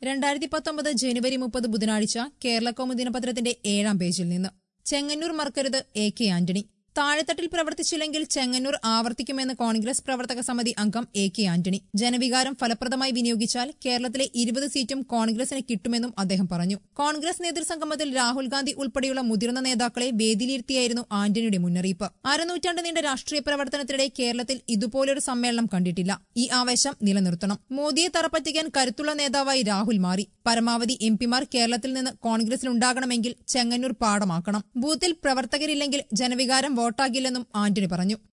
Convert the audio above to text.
രണ്ടായിരത്തി പത്തൊമ്പത് ജനുവരി മുപ്പത് ബുധനാഴ്ച കേരളകൗമുദി ദിനപത്രത്തിന്റെ ഏഴാം പേജിൽ നിന്ന് ചെങ്ങന്നൂർ മറക്കരുത് എ കെ ആന്റണി താഴെത്തട്ടിൽ പ്രവർത്തിച്ചില്ലെങ്കിൽ ചെങ്ങന്നൂർ ആവർത്തിക്കുമെന്ന് കോൺഗ്രസ് പ്രവർത്തക സമിതി അംഗം എ കെ ആന്റണി ജനവികാരം ഫലപ്രദമായി വിനിയോഗിച്ചാൽ കേരളത്തിലെ ഇരുപത് സീറ്റും കോൺഗ്രസിന് കിട്ടുമെന്നും അദ്ദേഹം പറഞ്ഞു കോൺഗ്രസ് നേതൃസംഗമത്തിൽ രാഹുൽ ഗാന്ധി ഉൾപ്പെടെയുള്ള മുതിർന്ന നേതാക്കളെ വേദിയിലിരുത്തിയായിരുന്നു ആന്റണിയുടെ മുന്നറിയിപ്പ് അരനൂറ്റാണ്ട് നീണ്ട രാഷ്ട്രീയ പ്രവർത്തനത്തിനിടെ കേരളത്തിൽ ഇതുപോലൊരു സമ്മേളനം കണ്ടിട്ടില്ല ഈ ആവേശം നിലനിർത്തണം മോദിയെ തറപ്പറ്റിക്കാൻ കരുത്തുള്ള നേതാവായി രാഹുൽ മാറി പരമാവധി എം പിമാർ കേരളത്തിൽ നിന്ന് കോൺഗ്രസിലുണ്ടാകണമെങ്കിൽ ചെങ്ങന്നൂർ പാഠമാക്കണം ബൂത്തിൽ പ്രവർത്തകരില്ലെങ്കിൽ ജനവികാരം വോട്ടാകില്ലെന്നും ആന്റണി പറഞ്ഞു